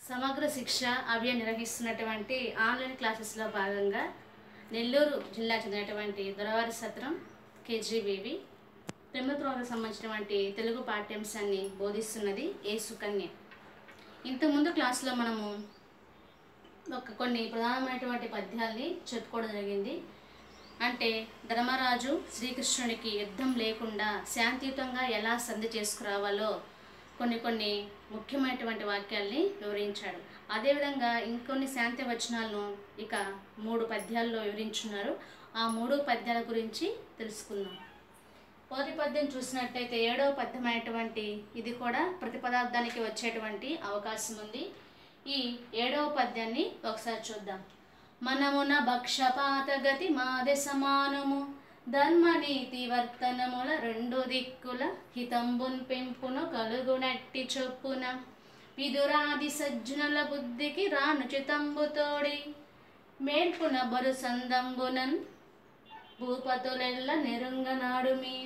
సమగ్ర శిక్ష అభియాన్ నిర్వహిస్తున్నటువంటి ఆన్లైన్ క్లాసెస్లో భాగంగా నెల్లూరు జిల్లా చెందినటువంటి దొరవారి సత్రం కేజీబీవి పెమ్మత్రోలకు సంబంధించినటువంటి తెలుగు పాఠ్యాంశాన్ని బోధిస్తున్నది ఏ సుకన్య ఇంతకుముందు క్లాస్లో మనము ఒక కొన్ని ప్రధానమైనటువంటి పద్యాల్ని చెప్పుకోవడం జరిగింది అంటే ధర్మరాజు శ్రీకృష్ణుడికి యుద్ధం లేకుండా శాంతియుతంగా ఎలా సంధి చేసుకురావాలో కొన్ని కొన్ని ముఖ్యమైనటువంటి వాక్యాల్ని వివరించాడు అదేవిధంగా ఇంకొన్ని శాంతి వచనాలను ఇక మూడు పద్యాల్లో వివరించున్నారు ఆ మూడు పద్యాల గురించి తెలుసుకుందాం మొదటి పద్యం చూసినట్టయితే ఏడవ పద్యమైనటువంటి ఇది కూడా ప్రతి పదార్థానికి వచ్చేటువంటి అవకాశం ఉంది ఈ ఏడవ పద్యాన్ని ఒకసారి చూద్దాం మనమున భక్షపాత గతి మాదె సమానము ధర్మనీతి వర్తనముల రెండు దిక్కుల హితంబున్ పెంపును కలుగునట్టి చొప్పున విదురాది సజ్జనుల బుద్ధికి రానుచితంబు తోడి మేల్పున బరు సందంబునన్ భూపతులెల్ల నెరుంగనాడు మీ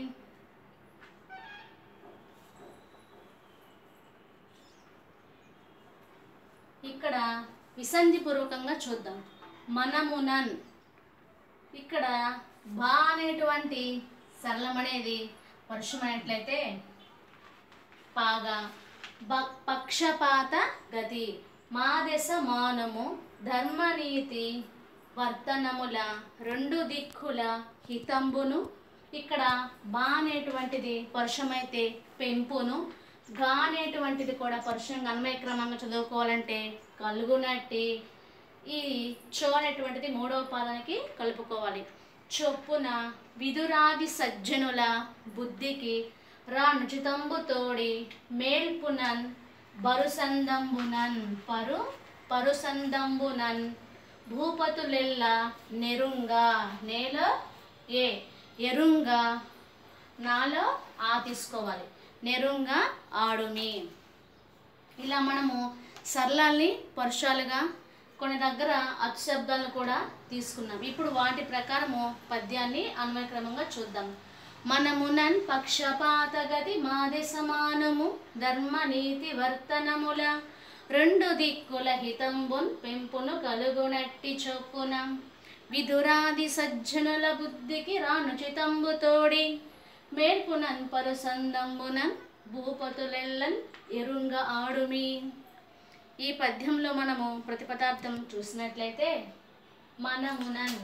ఇక్కడ విసంధిపూర్వకంగా చూద్దాం మనమునన్ ఇక్కడ బా అనేటువంటి సరళమనేది వర్షమైనట్లయితే పాగా బ- పక్షపాత గతి మా దశ మానము ధర్మనీతి వర్తనముల రెండు దిక్కుల హితంబును ఇక్కడ బా అనేటువంటిది పరుషమైతే పెంపును గా అనేటువంటిది కూడా పరుషంగా అన్వయక్రమంగా చదువుకోవాలంటే కలుగునట్టి ఈ చో అనేటువంటిది మూడవ పాదానికి కలుపుకోవాలి చొప్పున విదురాది సజ్జనుల బుద్ధికి రా నుచితంబు తోడి మేల్పునన్ బరుసందంబునన్ పరు పరుసందంబునన్ భూపతులెల్ల నెరుంగా నేల ఏ ఎరుంగా నాలో ఆ తీసుకోవాలి నెరుంగా ఆడుమి ఇలా మనము సరళాల్ని పరుషాలుగా కొన్ని దగ్గర అక్షబ్దాలను కూడా తీసుకున్నాం ఇప్పుడు వాటి ప్రకారము పద్యాన్ని అన్వయక్రమంగా చూద్దాం మనమునన్ పక్షపాత గతి మాది సమానము ధర్మ నీతి వర్తనముల రెండు దిక్కుల హితంబున్ పెంపును కలుగునట్టి చొప్పున విదురాది సజ్జనుల బుద్ధికి రానుచితంబు తోడి మేల్పునన్ పరుసందంబునన్ భూపతులెల్లన్ ఎరుంగ ఆడుమి ఈ పద్యంలో మనము ప్రతిపదార్థం చూసినట్లయితే మనమునన్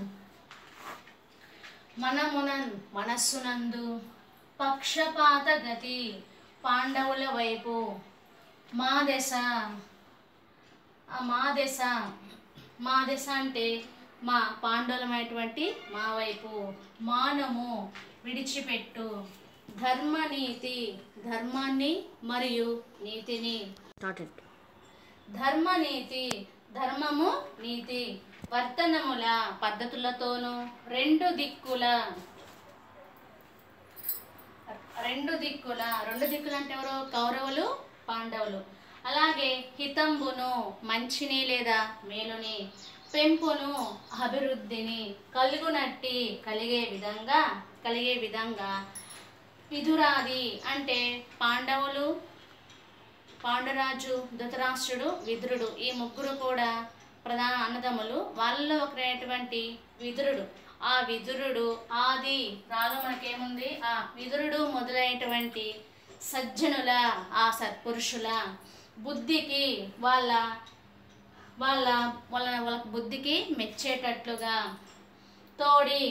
మనమునన్ మనస్సునందు పక్షపాత గతి పాండవుల వైపు మా దశ ఆ మా దశ మా దశ అంటే మా పాండవులమైనటువంటి మా వైపు మానము విడిచిపెట్టు ధర్మనీతి ధర్మాన్ని మరియు నీతిని స్టార్టెడ్ ధర్మనీతి ధర్మము నీతి వర్తనముల పద్ధతులతోనూ రెండు దిక్కుల రెండు దిక్కుల రెండు దిక్కులు అంటే ఎవరు కౌరవులు పాండవులు అలాగే హితంబును మంచిని లేదా మేలుని పెంపును అభివృద్ధిని కలుగునట్టి కలిగే విధంగా కలిగే విధంగా విధురాది అంటే పాండవులు పాండురాజు ధృతరాష్ట్రుడు విదురుడు ఈ ముగ్గురు కూడా ప్రధాన అన్నదమ్ములు వాళ్ళలో ఒకరైనటువంటి విదురుడు ఆ విదురుడు ఆది రాగా మనకేముంది ఆ విదురుడు మొదలైనటువంటి సజ్జనుల ఆ సత్పురుషుల బుద్ధికి వాళ్ళ వాళ్ళ వాళ్ళ వాళ్ళ బుద్ధికి మెచ్చేటట్లుగా తోడి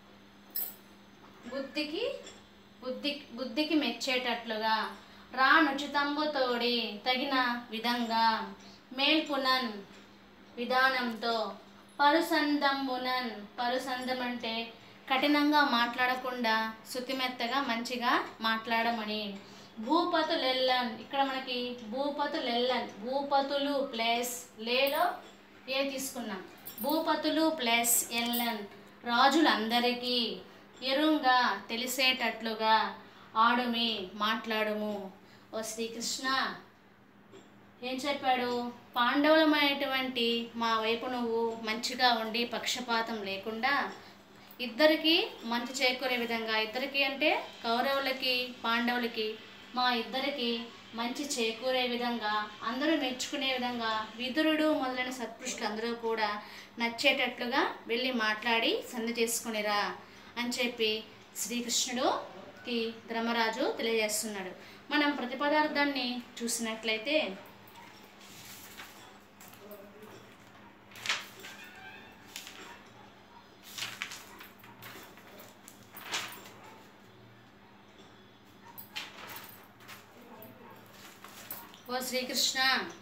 బుద్ధికి బుద్ధి బుద్ధికి మెచ్చేటట్లుగా రానుచితంబు తోడి తగిన విధంగా మేల్పునన్ విధానంతో పరుసందంబునన్ పరుసందం అంటే కఠినంగా మాట్లాడకుండా శుతిమెత్తగా మంచిగా మాట్లాడమని భూపతులెల్లన్ ఇక్కడ మనకి భూపతులెల్లన్ భూపతులు ప్లస్ లేలో ఏ తీసుకున్నాం భూపతులు ప్లస్ ఎల్లన్ రాజులందరికీ ఎరుంగా తెలిసేటట్లుగా ఆడుమి మాట్లాడుము ఓ శ్రీకృష్ణ ఏం చెప్పాడు పాండవులమైనటువంటి మా వైపు నువ్వు మంచిగా ఉండి పక్షపాతం లేకుండా ఇద్దరికి మంచి చేకూరే విధంగా ఇద్దరికి అంటే కౌరవులకి పాండవులకి మా ఇద్దరికి మంచి చేకూరే విధంగా అందరూ మెచ్చుకునే విధంగా విదురుడు మొదలైన సత్పురుషులు అందరూ కూడా నచ్చేటట్లుగా వెళ్ళి మాట్లాడి సంధి చేసుకునిరా అని చెప్పి శ్రీకృష్ణుడుకి ధర్మరాజు తెలియజేస్తున్నాడు మనం ప్రతి పదార్థాన్ని చూసినట్లయితే ఓ శ్రీకృష్ణ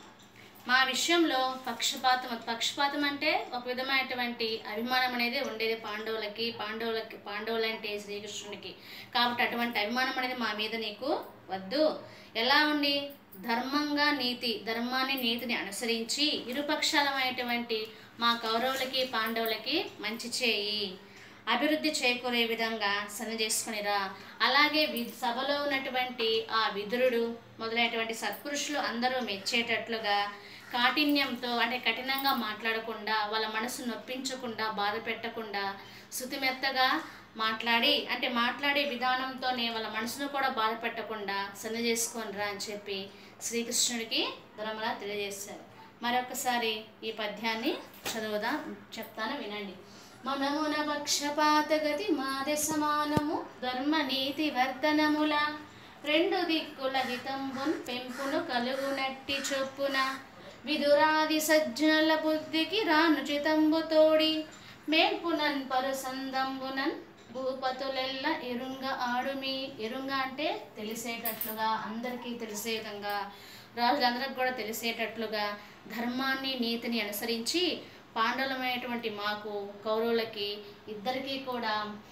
మా విషయంలో పక్షపాతం పక్షపాతం అంటే ఒక విధమైనటువంటి అభిమానం అనేది ఉండేది పాండవులకి పాండవులకి పాండవులంటే శ్రీకృష్ణునికి కాబట్టి అటువంటి అభిమానం అనేది మా మీద నీకు వద్దు ఎలా ఉండి ధర్మంగా నీతి ధర్మాన్ని నీతిని అనుసరించి ఇరుపక్షాలమైనటువంటి మా కౌరవులకి పాండవులకి మంచి చేయి అభివృద్ధి చేకూరే విధంగా సన్న చేసుకునిరా అలాగే వి సభలో ఉన్నటువంటి ఆ విదురుడు మొదలైనటువంటి సత్పురుషులు అందరూ మెచ్చేటట్లుగా కాఠిన్యంతో అంటే కఠినంగా మాట్లాడకుండా వాళ్ళ మనసు నొప్పించకుండా బాధ పెట్టకుండా శుతిమెత్తగా మాట్లాడి అంటే మాట్లాడే విధానంతోనే వాళ్ళ మనసును కూడా బాధ పెట్టకుండా సన్న చేసుకొనిరా అని చెప్పి శ్రీకృష్ణుడికి ధర్మలా తెలియజేశారు మరొకసారి ఈ పద్యాన్ని చదువుదాం చెప్తాను వినండి మనమున పక్షపాతగతి మాదే సమానము ధర్మ నీతి వర్తనముల రెండు దిక్కుల హితంబున్ పెంపును కలుగునట్టి చొప్పున విదురాది సజ్జనుల బుద్ధికి రానుచితంబు తోడి మేల్పునన్ పరుసందంబునన్ భూపతులెల్ల ఎరుంగ ఆడుమి ఎరుంగ అంటే తెలిసేటట్లుగా అందరికీ తెలిసే విధంగా రాజులందరికి కూడా తెలిసేటట్లుగా ధర్మాన్ని నీతిని అనుసరించి పాండవులమైనటువంటి మాకు కౌరవులకి ఇద్దరికీ కూడా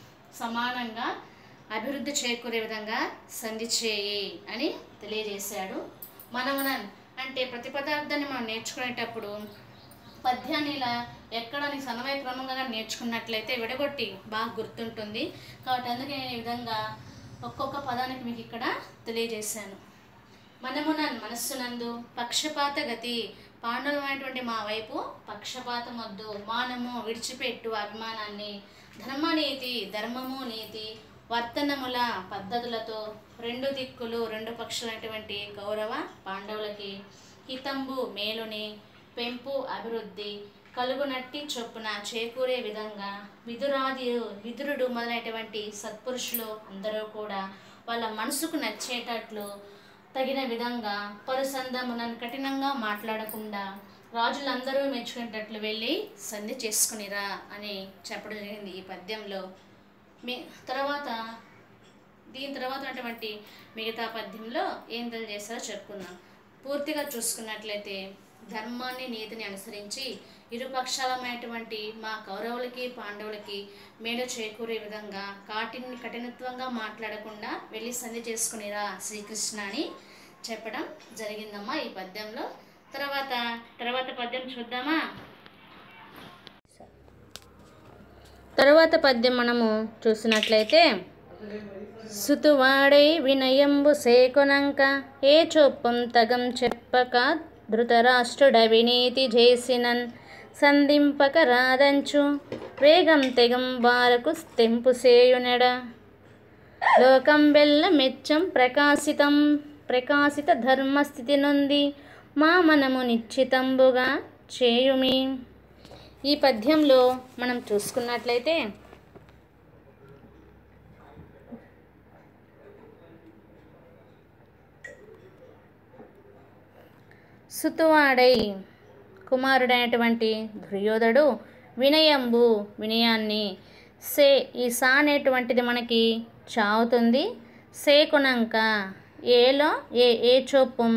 సమానంగా అభివృద్ధి చేకూరే విధంగా సంధి చేయి అని తెలియజేశాడు మనమనన్ అంటే ప్రతి పదార్థాన్ని మనం నేర్చుకునేటప్పుడు పద్యాన్ని ఇలా ఎక్కడ నీ సమయ క్రమంగా నేర్చుకున్నట్లయితే విడగొట్టి బాగా గుర్తుంటుంది కాబట్టి అందుకే నేను ఈ విధంగా ఒక్కొక్క పదానికి మీకు ఇక్కడ తెలియజేశాను మనమున మనస్సునందు పక్షపాత గతి పాండవమైనటువంటి మా వైపు పక్షపాతం వద్దు మానము విడిచిపెట్టు అభిమానాన్ని ధర్మనీతి ధర్మము నీతి వర్తనముల పద్ధతులతో రెండు దిక్కులు రెండు పక్షులైనటువంటి కౌరవ పాండవులకి హితంబు మేలుని పెంపు అభివృద్ధి కలుగునట్టి చొప్పున చేకూరే విధంగా విదురాది విదురుడు మొదలైనటువంటి సత్పురుషులు అందరూ కూడా వాళ్ళ మనసుకు నచ్చేటట్లు తగిన విధంగా పరుసందమునను కఠినంగా మాట్లాడకుండా రాజులందరూ మెచ్చుకునేటట్లు వెళ్ళి సంధి చేసుకునిరా అని చెప్పడం జరిగింది ఈ పద్యంలో మీ తర్వాత దీని తర్వాత ఉన్నటువంటి మిగతా పద్యంలో ఏం తెలియజేస్తారో చెప్పుకుందాం పూర్తిగా చూసుకున్నట్లయితే ధర్మాన్ని నీతిని అనుసరించి ఇరుపక్షాలమైనటువంటి మా కౌరవులకి పాండవులకి మేలు చేకూరే విధంగా కాటిని కఠినత్వంగా మాట్లాడకుండా వెళ్ళి సంధి చేసుకునిరా శ్రీకృష్ణ అని చెప్పడం జరిగిందమ్మా ఈ పద్యంలో తర్వాత తర్వాత పద్యం చూద్దామా తరువాత పద్యం మనము చూసినట్లయితే సుతువాడై వినయంబు సేకొనంక ఏ చొప్పం తగం చెప్పక ధృతరాష్ట్రుడ వినీతి చేసినన్ సంధింపక రాదంచు వేగం తెగం బారకు తెంపు సేయునెడ లోకం బెల్ల మెచ్చం ప్రకాశితం ప్రకాశిత ధర్మస్థితి నుండి మా మనము నిశ్చితంబుగా చేయుమి ఈ పద్యంలో మనం చూసుకున్నట్లయితే సుతువాడై కుమారుడైనటువంటి దుర్యోధుడు వినయంబు వినయాన్ని సే ఈ సా అనేటువంటిది మనకి చావుతుంది సేకునంక ఏలో ఏ ఏ చొప్పుం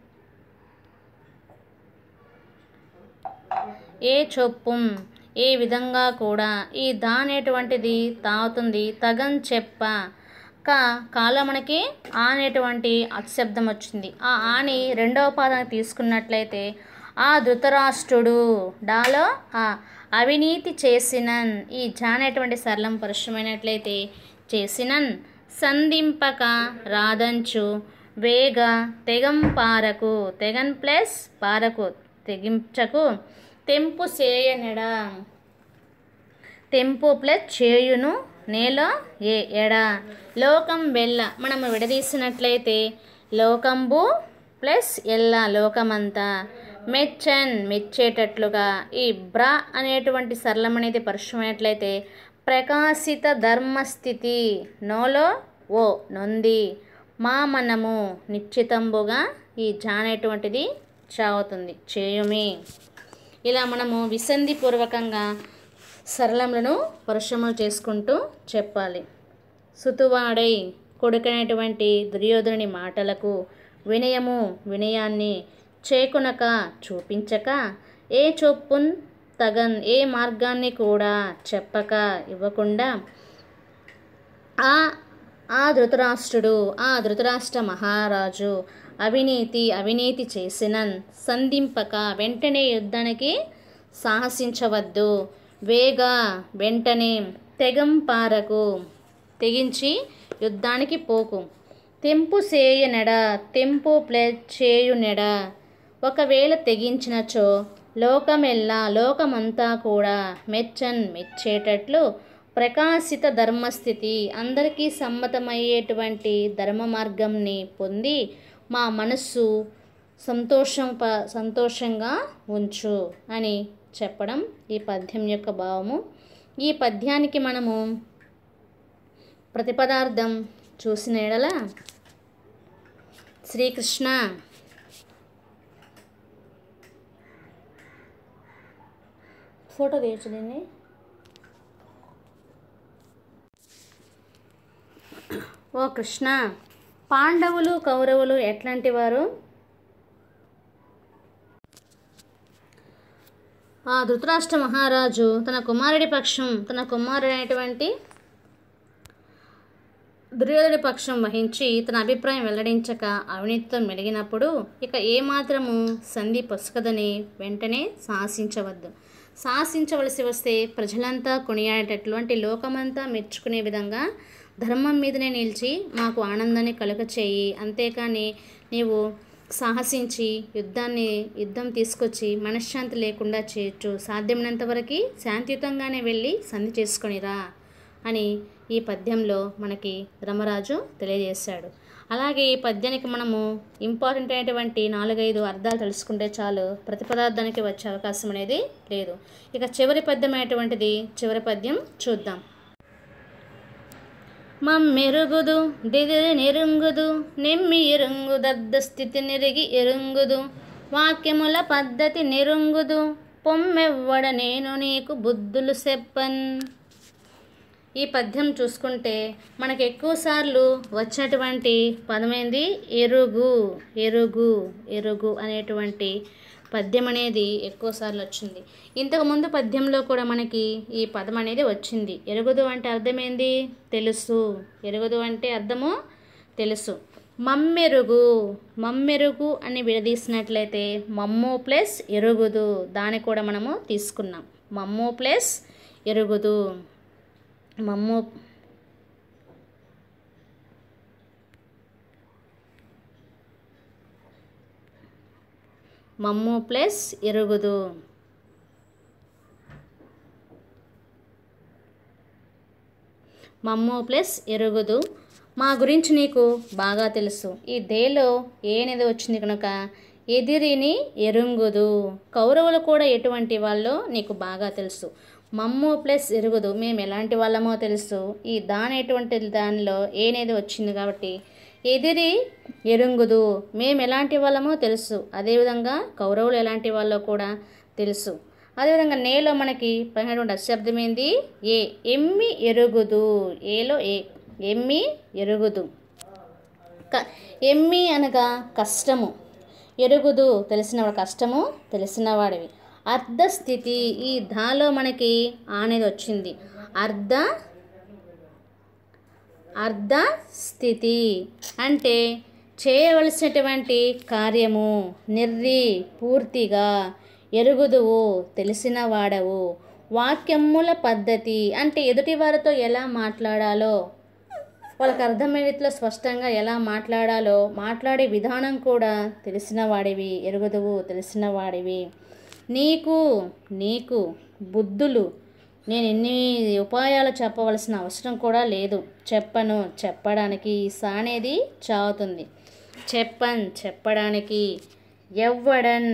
ఏ చొప్పుం ఏ విధంగా కూడా ఈ దా అనేటువంటిది తాగుతుంది తగన్ చెప్ప క కాలో మనకి ఆ అనేటువంటి అశబ్దం వచ్చింది ఆ ఆని రెండవ పాదాన్ని తీసుకున్నట్లయితే ఆ ధృతరాష్ట్రుడు డాలో ఆ అవినీతి చేసినన్ ఈ జా అనేటువంటి సరళం పరుషమైనట్లయితే చేసినన్ సంధింపక రాదంచు వేగ తెగం పారకు తెగన్ ప్లస్ పారకు తెగించకు తెంపు సేయనెడ తెంపు ప్లస్ చేయును నేల ఏ ఎడ లోకం వెళ్ళ మనము విడదీసినట్లయితే లోకంబు ప్లస్ ఎల్లా లోకమంతా మెచ్చన్ మెచ్చేటట్లుగా ఈ బ్ర అనేటువంటి సరళం అనేది పరిశ్రమైనట్లయితే ప్రకాశిత ధర్మస్థితి నోలో ఓ నొంది మా మనము నిశ్చితంబుగా ఈ జా అనేటువంటిది చావుతుంది చేయుమి ఇలా మనము విసంధిపూర్వకంగా సరళములను పరిశ్రమలు చేసుకుంటూ చెప్పాలి సుతువాడై కొడుకైనటువంటి దుర్యోధనుని మాటలకు వినయము వినయాన్ని చేకునక చూపించక ఏ చొప్పున్ తగన్ ఏ మార్గాన్ని కూడా చెప్పక ఇవ్వకుండా ఆ ఆ ధృతరాష్ట్రుడు ఆ ధృతరాష్ట్ర మహారాజు అవినీతి అవినీతి చేసిన సంధింపక వెంటనే యుద్ధానికి సాహసించవద్దు వేగ వెంటనే తెగంపారకు తెగించి యుద్ధానికి పోకు తెంపు సేయునెడ తెంపు ప్లస్ చేయునెడ ఒకవేళ తెగించినచో లోకమెల్లా లోకమంతా కూడా మెచ్చన్ మెచ్చేటట్లు ప్రకాశిత ధర్మస్థితి అందరికీ సమ్మతమయ్యేటువంటి ధర్మ మార్గంని పొంది మా మనస్సు సంతోషం ప సంతోషంగా ఉంచు అని చెప్పడం ఈ పద్యం యొక్క భావము ఈ పద్యానికి మనము ప్రతిపదార్థం చూసిన ఎడల శ్రీకృష్ణ ఫోటో తీయచ్చు దీన్ని ఓ కృష్ణ పాండవులు కౌరవులు ఎట్లాంటి వారు ఆ ధృతరాష్ట్ర మహారాజు తన కుమారుడి పక్షం తన కుమారుడైనటువంటి దుర్యోధుడి పక్షం వహించి తన అభిప్రాయం వెల్లడించక అవినీతితో మెలిగినప్పుడు ఇక ఏమాత్రము సంధి పొసకదని వెంటనే సాహసించవద్దు సాహసించవలసి వస్తే ప్రజలంతా కొనియాడేటట్లు అంటే లోకమంతా మెచ్చుకునే విధంగా ధర్మం మీదనే నిలిచి మాకు ఆనందాన్ని కలుగ చేయి అంతేకాని నీవు సాహసించి యుద్ధాన్ని యుద్ధం తీసుకొచ్చి మనశ్శాంతి లేకుండా చేయొచ్చు సాధ్యమైనంత వరకు శాంతియుతంగానే వెళ్ళి సంధి చేసుకొనిరా అని ఈ పద్యంలో మనకి ధర్మరాజు తెలియజేశాడు అలాగే ఈ పద్యానికి మనము ఇంపార్టెంట్ అయినటువంటి నాలుగైదు అర్థాలు తెలుసుకుంటే చాలు ప్రతిపదార్థానికి వచ్చే అవకాశం అనేది లేదు ఇక చివరి పద్యం అయినటువంటిది చివరి పద్యం చూద్దాం మమ్మెరుగుదు దిదిరి నిరుంగుదు నెమ్మి ఎరుంగు దద్ద స్థితి నిరిగి ఎరుంగుదు వాక్యముల పద్ధతి నిరుంగుదు పొమ్మెవ్వడ నేను నీకు బుద్ధులు చెప్పన్ ఈ పద్యం చూసుకుంటే మనకు ఎక్కువసార్లు వచ్చినటువంటి పదమైంది ఎరుగు ఎరుగు ఎరుగు అనేటువంటి పద్యం అనేది ఎక్కువసార్లు వచ్చింది ఇంతకుముందు పద్యంలో కూడా మనకి ఈ పదం అనేది వచ్చింది ఎరుగుదు అంటే అర్థమేంది తెలుసు ఎరుగుదు అంటే అర్థము తెలుసు మమ్మెరుగు మమ్మెరుగు అని విడదీసినట్లయితే మమ్ము ప్లస్ ఎరుగుదు దాన్ని కూడా మనము తీసుకున్నాం మమ్ము ప్లస్ ఎరుగుదు మమ్ము మమ్ము ప్లస్ ఎరుగుదు మమ్ము ప్లస్ ఎరుగుదు మా గురించి నీకు బాగా తెలుసు ఈ దేలో ఏ అనేది వచ్చింది కనుక ఎదిరిని ఎరుంగుదు కౌరవులు కూడా ఎటువంటి వాళ్ళో నీకు బాగా తెలుసు మమ్ము ప్లస్ ఎరుగుదు మేము ఎలాంటి వాళ్ళమో తెలుసు ఈ దాని ఎటువంటి దానిలో ఏనేది వచ్చింది కాబట్టి ఎదిరి ఎరుంగుదు మేము ఎలాంటి వాళ్ళమో తెలుసు అదేవిధంగా కౌరవులు ఎలాంటి వాళ్ళో కూడా తెలుసు అదేవిధంగా నేలో మనకి పడినటువంటి అశబ్దం ఏంది ఏ ఎమ్మి ఎరుగుదు ఏలో ఏ ఎమ్మి ఎరుగుదు క ఎమ్మి అనగా కష్టము ఎరుగుదు తెలిసిన కష్టము తెలిసినవాడివి అర్ధస్థితి ఈ ధాలో మనకి అనేది వచ్చింది అర్ధ అర్ధ స్థితి అంటే చేయవలసినటువంటి కార్యము నిర్రి పూర్తిగా ఎరుగుదువు తెలిసిన వాడవు వాక్యముల పద్ధతి అంటే ఎదుటి వారితో ఎలా మాట్లాడాలో వాళ్ళకి అర్థమయ్యే రీతిలో స్పష్టంగా ఎలా మాట్లాడాలో మాట్లాడే విధానం కూడా తెలిసిన వాడివి ఎరుగుదువు తెలిసిన వాడివి నీకు నీకు బుద్ధులు నేను ఎన్ని ఉపాయాలు చెప్పవలసిన అవసరం కూడా లేదు చెప్పను చెప్పడానికి ఈ సా అనేది చావుతుంది చెప్పన్ చెప్పడానికి ఎవ్వడన్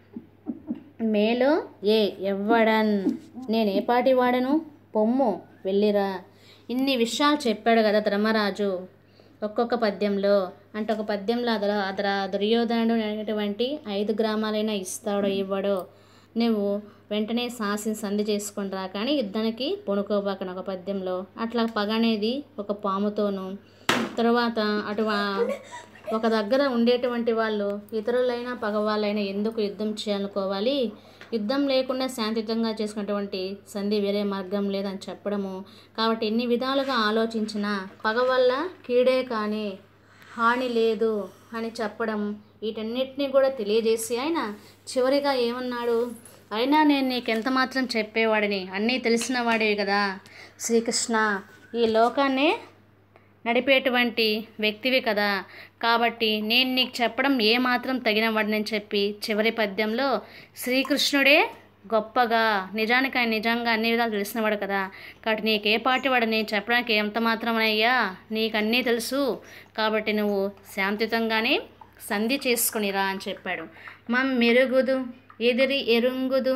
మేలో ఏ ఎవ్వడన్ నేను ఏ పాటి వాడను పొమ్ము వెళ్ళిరా ఇన్ని విషయాలు చెప్పాడు కదా ధర్మరాజు ఒక్కొక్క పద్యంలో అంటే ఒక పద్యంలో అదర అదర దుర్యోధనుడు అనేటువంటి ఐదు గ్రామాలైనా ఇస్తాడో ఇవ్వడో నువ్వు వెంటనే సాసి సంధి చేసుకొని రా కానీ యుద్ధానికి పొనుకోబాకని ఒక పద్యంలో అట్లా పగ అనేది ఒక పాముతోనూ తర్వాత అటు ఒక దగ్గర ఉండేటువంటి వాళ్ళు ఇతరులైనా పగవాళ్ళైనా ఎందుకు యుద్ధం చేయాలనుకోవాలి యుద్ధం లేకుండా శాంతియుతంగా చేసుకున్నటువంటి సంధి వేరే మార్గం లేదని చెప్పడము కాబట్టి ఎన్ని విధాలుగా ఆలోచించినా పగ వల్ల కీడే కానీ హాని లేదు అని చెప్పడం వీటన్నిటిని కూడా తెలియజేసి ఆయన చివరిగా ఏమన్నాడు అయినా నేను నీకెంత మాత్రం చెప్పేవాడిని అన్నీ తెలిసిన వాడివి కదా శ్రీకృష్ణ ఈ లోకాన్నే నడిపేటువంటి వ్యక్తివి కదా కాబట్టి నేను నీకు చెప్పడం ఏమాత్రం తగిన వాడిని చెప్పి చివరి పద్యంలో శ్రీకృష్ణుడే గొప్పగా నిజానికి ఆయన నిజంగా అన్ని విధాలు తెలిసినవాడు కదా కాబట్టి నీకు ఏ పాటి వాడని చెప్పడానికి ఎంత మాత్రమయ్యా నీకు అన్నీ తెలుసు కాబట్టి నువ్వు శాంతియుతంగానే సంధి చేసుకునిరా అని చెప్పాడు మం మెరుగుదు ఎదిరి ఎరుంగుదు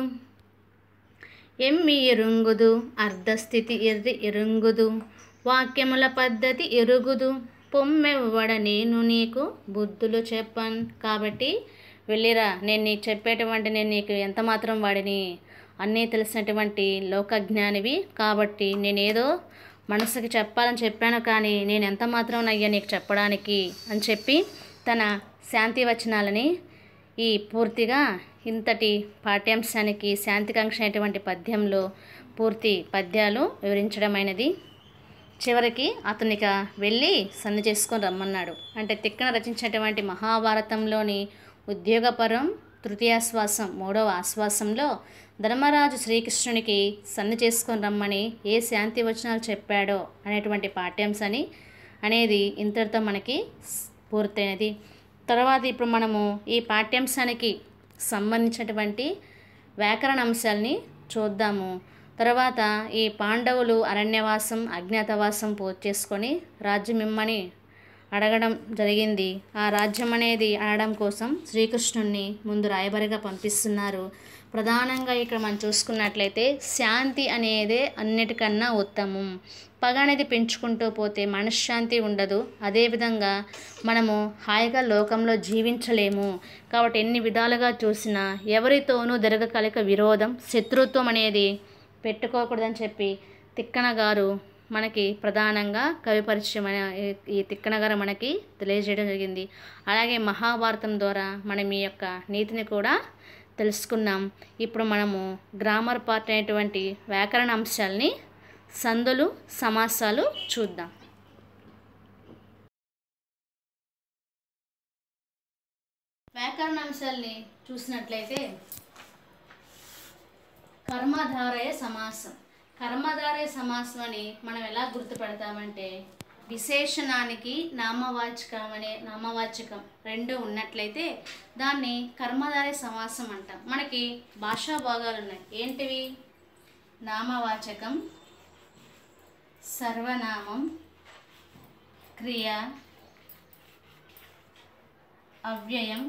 ఎమ్మి ఎరుంగుదు అర్ధస్థితి ఎర్రి ఎరుంగుదు వాక్యముల పద్ధతి ఎరుగుదు పొమ్మెవ్వడ నేను నీకు బుద్ధులు చెప్పాను కాబట్టి వెళ్ళిరా నేను నీకు చెప్పేటువంటి నేను నీకు ఎంత మాత్రం వాడిని అన్నీ తెలిసినటువంటి లోకజ్ఞానివి కాబట్టి నేనేదో మనసుకి చెప్పాలని చెప్పాను కానీ నేను ఎంత మాత్రం అయ్యా నీకు చెప్పడానికి అని చెప్పి తన శాంతి వచనాలని ఈ పూర్తిగా ఇంతటి పాఠ్యాంశానికి శాంతికాంక్ష అనేటువంటి పద్యంలో పూర్తి పద్యాలు వివరించడమైనది చివరికి అతనిక వెళ్ళి సంధి చేసుకొని రమ్మన్నాడు అంటే తిక్కన రచించినటువంటి మహాభారతంలోని ఉద్యోగపరం తృతీయాశ్వాసం మూడవ ఆశ్వాసంలో ధర్మరాజు శ్రీకృష్ణునికి సంధి చేసుకొని రమ్మని ఏ శాంతి వచనాలు చెప్పాడో అనేటువంటి పాఠ్యాంశాన్ని అనేది ఇంతటితో మనకి స్- పూర్తయినది తర్వాత ఇప్పుడు మనము ఈ పాఠ్యాంశానికి సంబంధించినటువంటి వ్యాకరణ అంశాలని చూద్దాము తర్వాత ఈ పాండవులు అరణ్యవాసం అజ్ఞాతవాసం పూర్తి చేసుకొని రాజ్యం ఇమ్మని అడగడం జరిగింది ఆ రాజ్యం అనేది అడగడం కోసం శ్రీకృష్ణుణ్ణి ముందు రాయబారిగా పంపిస్తున్నారు ప్రధానంగా ఇక్కడ మనం చూసుకున్నట్లయితే శాంతి అనేదే అన్నిటికన్నా ఉత్తమం పగ అనేది పెంచుకుంటూ పోతే మనశ్శాంతి ఉండదు అదేవిధంగా మనము హాయిగా లోకంలో జీవించలేము కాబట్టి ఎన్ని విధాలుగా చూసినా ఎవరితోనూ జరగకలిక విరోధం శత్రుత్వం అనేది పెట్టుకోకూడదని చెప్పి తిక్కన గారు మనకి ప్రధానంగా కవి పరిచయం అనే ఈ- ఈ తిక్కన గారు మనకి తెలియజేయడం జరిగింది అలాగే మహాభారతం ద్వారా మనం ఈ యొక్క నీతిని కూడా తెలుసుకున్నాం ఇప్పుడు మనము గ్రామర్ పార్ట్ అనేటువంటి వ్యాకరణ అంశాలని సందులు సమాసాలు చూద్దాం వ్యాకరణ అంశాల్ని చూసినట్లయితే కర్మధారయ సమాసం కర్మధారయ సమాసం అని మనం ఎలా గుర్తుపడతామంటే విశేషణానికి నామవాచకం అనే నామవాచకం రెండు ఉన్నట్లయితే దాన్ని కర్మధారయ సమాసం అంటాం మనకి భాషా భాగాలు ఉన్నాయి ఏంటివి నామవాచకం సర్వనామం క్రియ అవ్యయం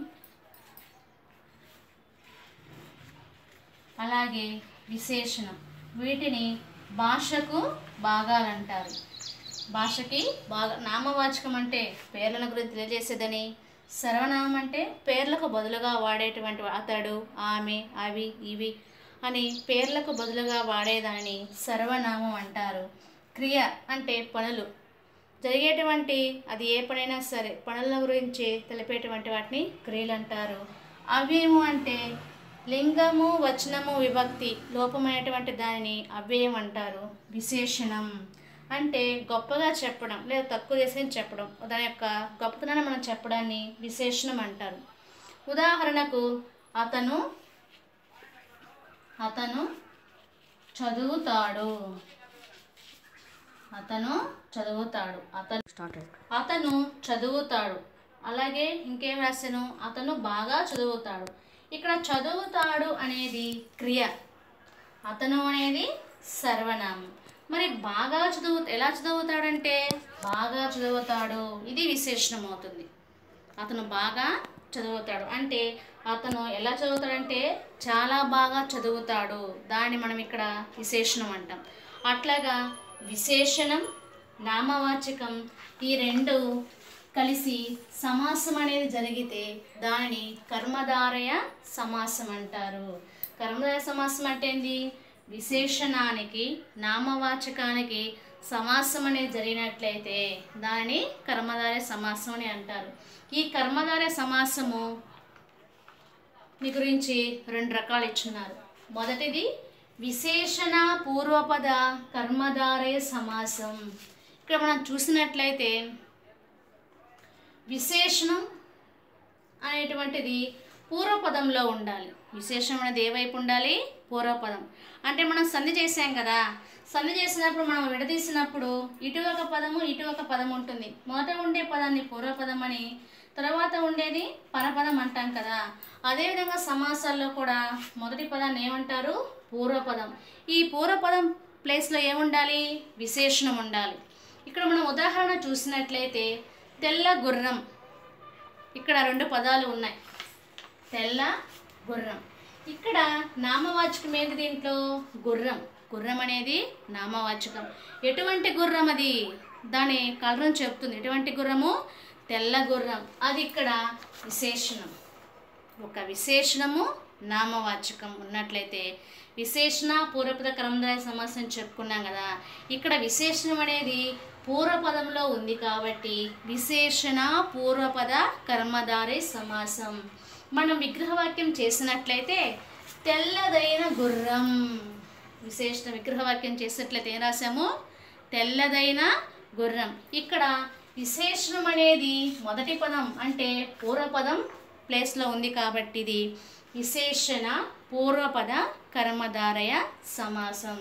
అలాగే విశేషణం వీటిని భాషకు భాగాలంటారు భాషకి బాగా నామవాచకం అంటే పేర్లను గురించి తెలియజేసేదని సర్వనామం అంటే పేర్లకు బదులుగా వాడేటువంటి అతడు ఆమె అవి ఇవి అని పేర్లకు బదులుగా వాడేదాన్ని సర్వనామం అంటారు క్రియ అంటే పనులు జరిగేటువంటి అది ఏ పనైనా సరే పనుల గురించి తెలిపేటువంటి వాటిని క్రియలు అంటారు అవ్యయము అంటే లింగము వచనము విభక్తి లోపమైనటువంటి దానిని అవ్యయం అంటారు విశేషణం అంటే గొప్పగా చెప్పడం లేదా తక్కువ చేసి చెప్పడం దాని యొక్క గొప్పతనాన్ని మనం చెప్పడాన్ని విశేషణం అంటారు ఉదాహరణకు అతను అతను చదువుతాడు అతను చదువుతాడు అతను అతను చదువుతాడు అలాగే ఇంకేం రాశాను అతను బాగా చదువుతాడు ఇక్కడ చదువుతాడు అనేది క్రియ అతను అనేది సర్వనామం మరి బాగా చదువు ఎలా చదువుతాడంటే బాగా చదువుతాడు ఇది విశేషణం అవుతుంది అతను బాగా చదువుతాడు అంటే అతను ఎలా చదువుతాడంటే చాలా బాగా చదువుతాడు దాన్ని మనం ఇక్కడ విశేషణం అంటాం అట్లాగా విశేషణం నామవాచకం ఈ రెండు కలిసి సమాసం అనేది జరిగితే దానిని కర్మధారయ సమాసం అంటారు కర్మధారయ సమాసం అంటే ఏంది విశేషణానికి నామవాచకానికి సమాసం అనేది జరిగినట్లయితే దానిని కర్మధారయ సమాసం అని అంటారు ఈ కర్మధారయ సమాసము మీ గురించి రెండు రకాలు ఇచ్చున్నారు మొదటిది విశేషణ పూర్వపద కర్మధారయ సమాసం ఇక్కడ మనం చూసినట్లయితే విశేషణం అనేటువంటిది పూర్వపదంలో ఉండాలి విశేషం అనేది ఏ వైపు ఉండాలి పూర్వపదం అంటే మనం సంధి చేసాం కదా సంధి చేసినప్పుడు మనం విడదీసినప్పుడు ఇటు ఒక పదము ఇటు ఒక పదం ఉంటుంది మొదట ఉండే పదాన్ని పూర్వపదం అని తర్వాత ఉండేది పరపదం అంటాం కదా అదేవిధంగా సమాసాల్లో కూడా మొదటి పదాన్ని ఏమంటారు పూర్వపదం ఈ పూర్వపదం ప్లేస్లో ఏముండాలి విశేషణం ఉండాలి ఇక్కడ మనం ఉదాహరణ చూసినట్లయితే తెల్ల గుర్రం ఇక్కడ రెండు పదాలు ఉన్నాయి తెల్ల గుర్రం ఇక్కడ నామవాచకం ఏంటి దీంట్లో గుర్రం గుర్రం అనేది నామవాచకం ఎటువంటి గుర్రం అది దాని కలరం చెప్తుంది ఎటువంటి గుర్రము తెల్ల గుర్రం అది ఇక్కడ విశేషణం ఒక విశేషణము నామవాచకం ఉన్నట్లయితే విశేషణ పూర్వపద క్రమదాయ సమాసం చెప్పుకున్నాం కదా ఇక్కడ విశేషణం అనేది పూర్వపదంలో ఉంది కాబట్టి విశేషణ పూర్వపద కర్మధారే సమాసం మనం విగ్రహవాక్యం చేసినట్లయితే తెల్లదైన గుర్రం విశేషణ విగ్రహవాక్యం చేసినట్లయితే ఏం రాసాము తెల్లదైన గుర్రం ఇక్కడ విశేషణం అనేది మొదటి పదం అంటే పూర్వపదం ప్లేస్లో ఉంది కాబట్టి ఇది విశేషణ పూర్వపద కర్మధారయ సమాసం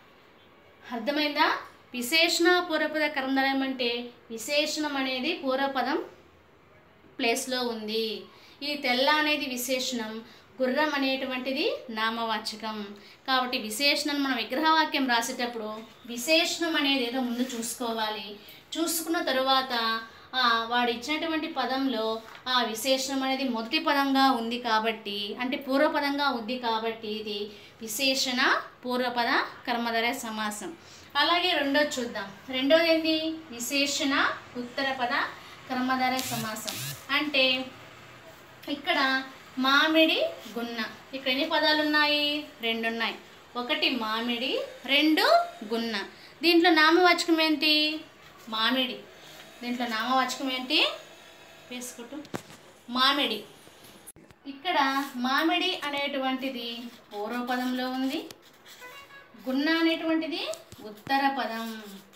అర్థమైందా విశేషణ పూర్వపద కర్మధారయం అంటే విశేషణం అనేది పూర్వపదం ప్లేస్లో ఉంది ఈ తెల్ల అనేది విశేషణం గుర్రం అనేటువంటిది నామవాచకం కాబట్టి విశేషణం మన విగ్రహవాక్యం రాసేటప్పుడు విశేషణం అనేది ఏదో ముందు చూసుకోవాలి చూసుకున్న తరువాత ఆ, వాడు ఇచ్చినటువంటి పదంలో ఆ విశేషణం అనేది మొదటి పదంగా ఉంది కాబట్టి అంటే పూర్వపదంగా ఉంది కాబట్టి ఇది విశేషణ పూర్వపద కర్మధర సమాసం అలాగే రెండోది చూద్దాం రెండోది ఏంటి విశేషణ ఉత్తరపద కర్మధర సమాసం అంటే ఇక్కడ మామిడి గున్న ఇక్కడ ఎన్ని పదాలు ఉన్నాయి రెండు ఉన్నాయి ఒకటి మామిడి రెండు గున్న దీంట్లో నామవాచకం ఏంటి మామిడి దీంట్లో నామవాచకం ఏంటి వేసుకుంటూ మామిడి ఇక్కడ మామిడి అనేటువంటిది పూర్వపదంలో ఉంది గున్న అనేటువంటిది ఉత్తర పదం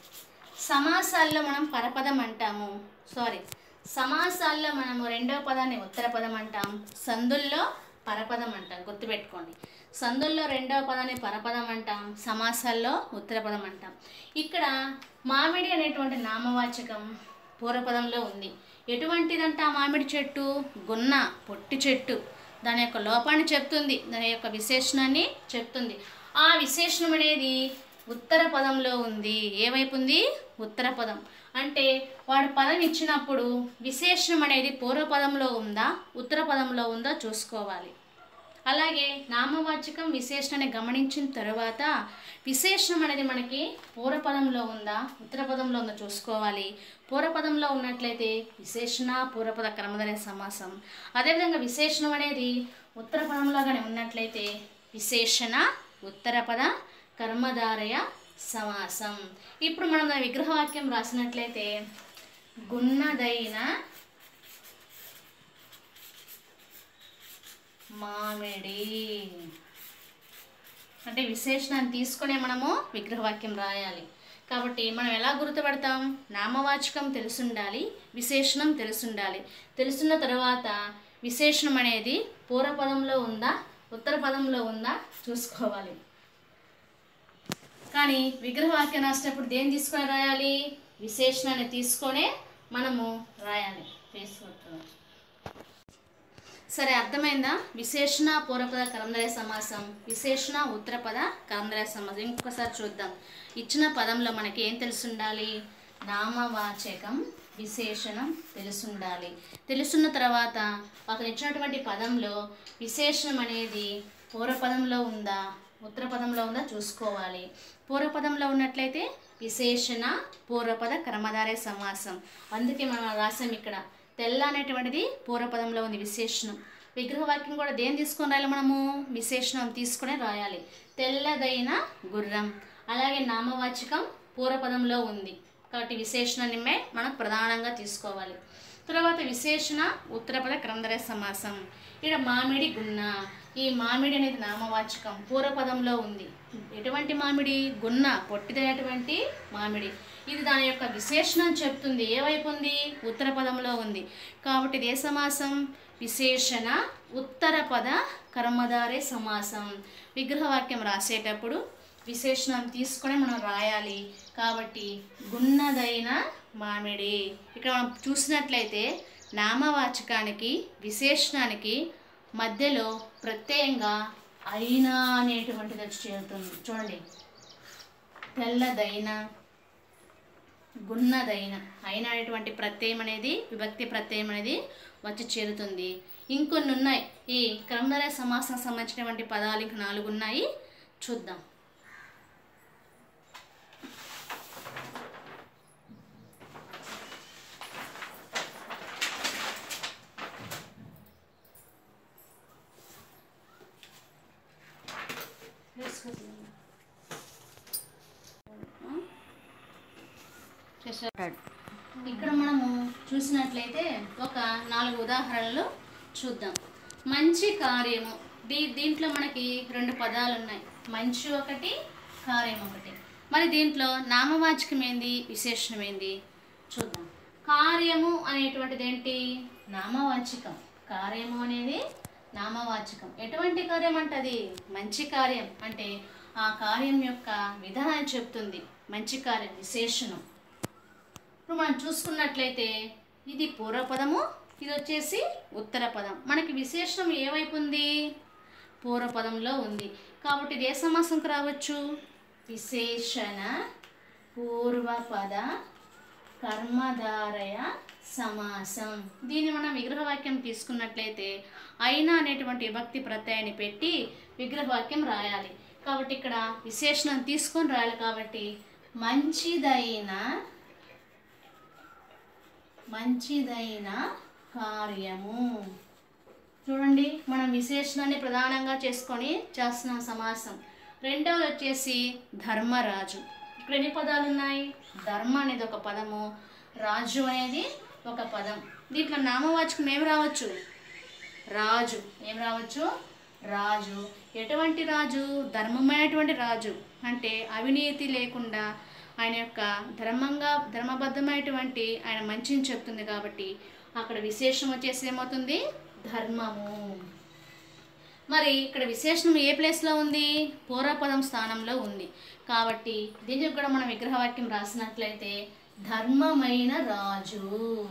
సమాసాల్లో మనం పరపదం అంటాము సారీ సమాసాల్లో మనము రెండవ పదాన్ని ఉత్తర పదం అంటాం సందుల్లో పరపదం అంటాం గుర్తుపెట్టుకోండి సందుల్లో రెండవ పదాన్ని పరపదం అంటాం సమాసాల్లో ఉత్తర పదం అంటాం ఇక్కడ మామిడి అనేటువంటి నామవాచకం పూర్వపదంలో ఉంది ఎటువంటిదంట ఆ మామిడి చెట్టు గున్న పొట్టి చెట్టు దాని యొక్క లోపాన్ని చెప్తుంది దాని యొక్క విశేషణాన్ని చెప్తుంది ఆ విశేషణం అనేది ఉత్తర పదంలో ఉంది ఏ వైపు ఉంది ఉత్తర పదం అంటే వాడు పదం ఇచ్చినప్పుడు విశేషణం అనేది పూర్వపదంలో ఉందా ఉత్తర పదంలో ఉందా చూసుకోవాలి అలాగే నామవాచకం విశేషణాన్ని గమనించిన తర్వాత విశేషణం అనేది మనకి పూర్వపదంలో ఉందా ఉత్తర పదంలో ఉందో చూసుకోవాలి పూర్వపదంలో ఉన్నట్లయితే విశేషణ పూర్వపద క్రమదనే సమాసం అదేవిధంగా విశేషణం అనేది ఉత్తర పదంలో కానీ ఉన్నట్లయితే విశేషణ ఉత్తరపద కర్మధారయ సమాసం ఇప్పుడు మనం దాని విగ్రహవాక్యం రాసినట్లయితే గున్నదైన మామిడి అంటే విశేషణాన్ని తీసుకునే మనము విగ్రహవాక్యం రాయాలి కాబట్టి మనం ఎలా గుర్తుపడతాం నామవాచకం తెలుసుండాలి విశేషణం తెలుసుండాలి తెలుసున్న తర్వాత విశేషణం అనేది పూర్వపదంలో ఉందా ఉత్తర పదంలో ఉందా చూసుకోవాలి కానీ విగ్రహవాక్యం రాసేటప్పుడు దేన్ని తీసుకొని రాయాలి విశేషణాన్ని తీసుకొనే మనము రాయాలి వేసుకుంటున్నాం సరే అర్థమైందా విశేషణ పూర్వపద కరందర సమాసం విశేషణ ఉత్తరపద కరందర సమాసం ఇంకొకసారి చూద్దాం ఇచ్చిన పదంలో మనకి ఏం తెలుసుండాలి నామవాచకం విశేషణం తెలుసుండాలి తెలుసున్న తర్వాత అక్కడ ఇచ్చినటువంటి పదంలో విశేషణం అనేది పూర్వపదంలో ఉందా ఉత్తర పదంలో ఉందా చూసుకోవాలి పూర్వపదంలో ఉన్నట్లయితే విశేషణ పూర్వపద కర్మధారే సమాసం అందుకే మనం రాసాం ఇక్కడ తెల్ల అనేటువంటిది పూర్వపదంలో ఉంది విశేషణం విగ్రహవాక్యం కూడా దేని తీసుకొని రాయాలి మనము విశేషణం తీసుకునే రాయాలి తెల్లదైన గుర్రం అలాగే నామవాచకం పూర్వపదంలో ఉంది కాబట్టి విశేషణమే మనం ప్రధానంగా తీసుకోవాలి తర్వాత విశేషణ ఉత్తరపద క్రందర సమాసం ఇక్కడ మామిడి గున్న ఈ మామిడి అనేది నామవాచకం పూర్వపదంలో ఉంది ఎటువంటి మామిడి గున్న పొట్టిదైనటువంటి మామిడి ఇది దాని యొక్క విశేషణం చెప్తుంది ఏ వైపు ఉంది ఉత్తర పదంలో ఉంది కాబట్టి ఇది ఏ సమాసం విశేషణ ఉత్తర పద కర్మధారే సమాసం విగ్రహవాక్యం రాసేటప్పుడు విశేషణం తీసుకొని మనం రాయాలి కాబట్టి గున్నదైన మామిడి ఇక్కడ మనం చూసినట్లయితే నామవాచకానికి విశేషణానికి మధ్యలో ప్రత్యయంగా అయినా అనేటువంటిది వచ్చి చేరుతుంది చూడండి తెల్లదైన గున్నదైన అయిన అనేటువంటి ప్రత్యయం అనేది విభక్తి ప్రత్యయం అనేది వచ్చి చేరుతుంది ఇంకొన్ని ఉన్నాయి ఈ క్రమధర సమాసం సంబంధించినటువంటి పదాలు ఇంక నాలుగు ఉన్నాయి చూద్దాం చేశాడు ఇక్కడ మనము చూసినట్లయితే ఒక నాలుగు ఉదాహరణలు చూద్దాం మంచి కార్యము దీ దీంట్లో మనకి రెండు పదాలు ఉన్నాయి మంచి ఒకటి కార్యం ఒకటి మరి దీంట్లో నామవాచకం ఏంది విశేషణం ఏంది చూద్దాం కార్యము అనేటువంటిది ఏంటి నామవాచకం కార్యము అనేది నామవాచకం ఎటువంటి కార్యం అంటది మంచి కార్యం అంటే ఆ కార్యం యొక్క విధానాన్ని చెప్తుంది మంచి కార్యం విశేషణం ఇప్పుడు మనం చూసుకున్నట్లయితే ఇది పూర్వపదము ఇది వచ్చేసి ఉత్తర పదం మనకి విశేషణం ఏ వైపు ఉంది పూర్వపదంలో ఉంది కాబట్టి ఇది ఏ సమాసంకి రావచ్చు విశేషణ పూర్వపద కర్మధారయ సమాసం దీన్ని మనం విగ్రహవాక్యం తీసుకున్నట్లయితే అయినా అనేటువంటి విభక్తి ప్రత్యయాన్ని పెట్టి విగ్రహవాక్యం రాయాలి కాబట్టి ఇక్కడ విశేషణం తీసుకొని రాయాలి కాబట్టి మంచిదైన మంచిదైన కార్యము చూడండి మనం విశేషణాన్ని ప్రధానంగా చేసుకొని చేస్తున్నాం సమాసం రెండవది వచ్చేసి ధర్మరాజు ఇక్కడ ఎన్ని పదాలు ఉన్నాయి ధర్మ అనేది ఒక పదము రాజు అనేది ఒక పదం దీంట్లో నామవాచకం ఏం రావచ్చు రాజు ఏం రావచ్చు రాజు ఎటువంటి రాజు ధర్మమైనటువంటి రాజు అంటే అవినీతి లేకుండా ఆయన యొక్క ధర్మంగా ధర్మబద్ధమైనటువంటి ఆయన మంచిని చెప్తుంది కాబట్టి అక్కడ విశేషం వచ్చేసి ఏమవుతుంది ధర్మము మరి ఇక్కడ విశేషణం ఏ ప్లేస్లో ఉంది పూర్వపదం స్థానంలో ఉంది కాబట్టి దీనికి కూడా మనం విగ్రహవాక్యం రాసినట్లయితే ధర్మమైన రాజు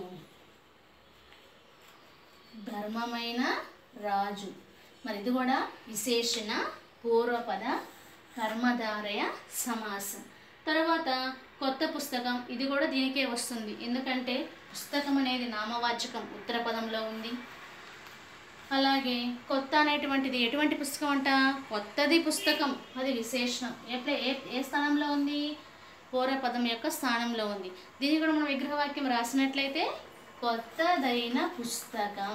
ధర్మమైన రాజు మరి ఇది కూడా విశేషణ పూర్వపద కర్మధారయ సమాసం తర్వాత కొత్త పుస్తకం ఇది కూడా దీనికే వస్తుంది ఎందుకంటే పుస్తకం అనేది నామవాచకం ఉత్తర పదంలో ఉంది అలాగే కొత్త అనేటువంటిది ఎటువంటి పుస్తకం అంట కొత్తది పుస్తకం అది విశేషణం ఎట్లా ఏ ఏ స్థానంలో ఉంది పూర్వపదం యొక్క స్థానంలో ఉంది దీన్ని కూడా మనం విగ్రహవాక్యం రాసినట్లయితే కొత్తదైన పుస్తకం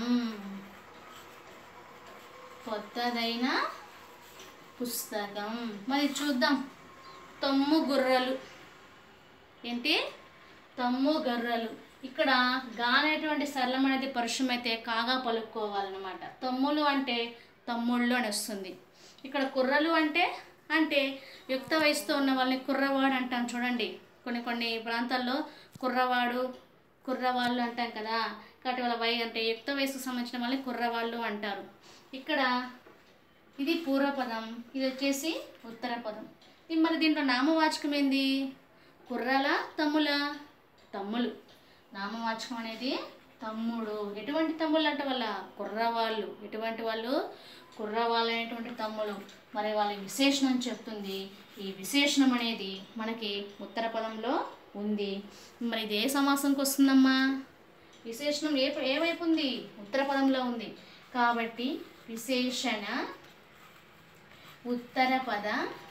కొత్తదైన పుస్తకం మరి చూద్దాం తమ్ము గుర్రలు ఏంటి తమ్ము గర్రలు ఇక్కడ గా అనేటువంటి సరళం అనేది పరుషం అయితే కాగా పలుక్కోవాలన్నమాట తమ్ములు అంటే తమ్ముళ్ళు అని వస్తుంది ఇక్కడ కుర్రలు అంటే అంటే యుక్త వయసుతో ఉన్న వాళ్ళని కుర్రవాడు అంటాం చూడండి కొన్ని కొన్ని ప్రాంతాల్లో కుర్రవాడు కుర్రవాళ్ళు అంటాం కదా కాబట్టి వాళ్ళ వయ అంటే యుక్త వయసుకు సంబంధించిన వాళ్ళని కుర్రవాళ్ళు అంటారు ఇక్కడ ఇది పూర్వపదం ఇది వచ్చేసి ఉత్తర పదం ఇది మరి దీంట్లో నామవాచకం ఏంది కుర్రల తమ్ముల తమ్ములు నామవాచకం అనేది తమ్ముడు ఎటువంటి తమ్ముళ్ళు అంటే వాళ్ళ కుర్రవాళ్ళు ఎటువంటి వాళ్ళు కుర్రవాళ్ళు అనేటువంటి తమ్ముడు మరి వాళ్ళ విశేషణం చెప్తుంది ఈ విశేషణం అనేది మనకి ఉత్తర పదంలో ఉంది మరి ఇది ఏ సమాసంకి వస్తుందమ్మా విశేషణం ఏ ఏవైపు ఉంది ఉత్తర పదంలో ఉంది కాబట్టి విశేషణ ఉత్తర పద